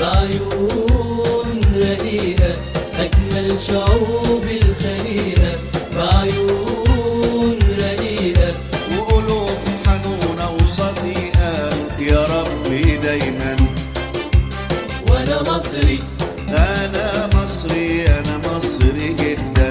بعيون رقيقة أجمل شعوب الخليقة بعيون رقيقة وقلوب حنونة وصديقة يا ربي دايما وأنا مصري أنا مصري أنا مصري جدا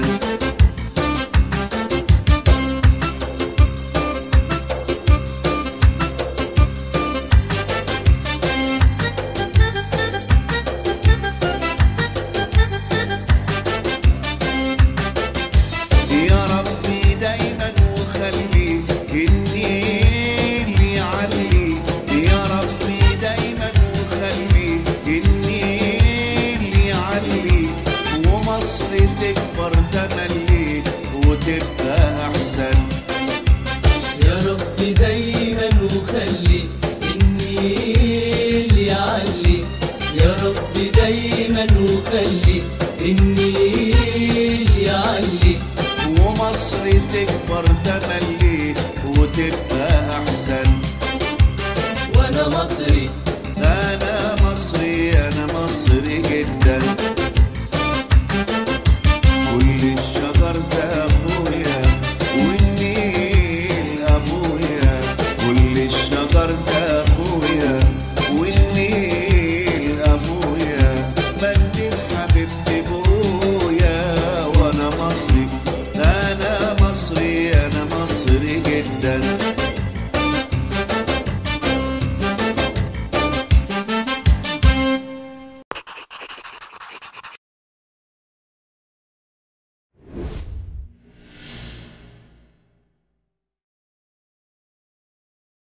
يا ربي دايما وخلي النيل يعلي يا ربي دايما وخلي النيل يعلي ومصر تكبر تملي وتبقى احسن يا رب دايما وخلي النيل يعلي يا رب دايما وخلي النيل يعلي ومصر تكبر تملي وتبقى احسن وانا مصري انا مصري انا مصري جدا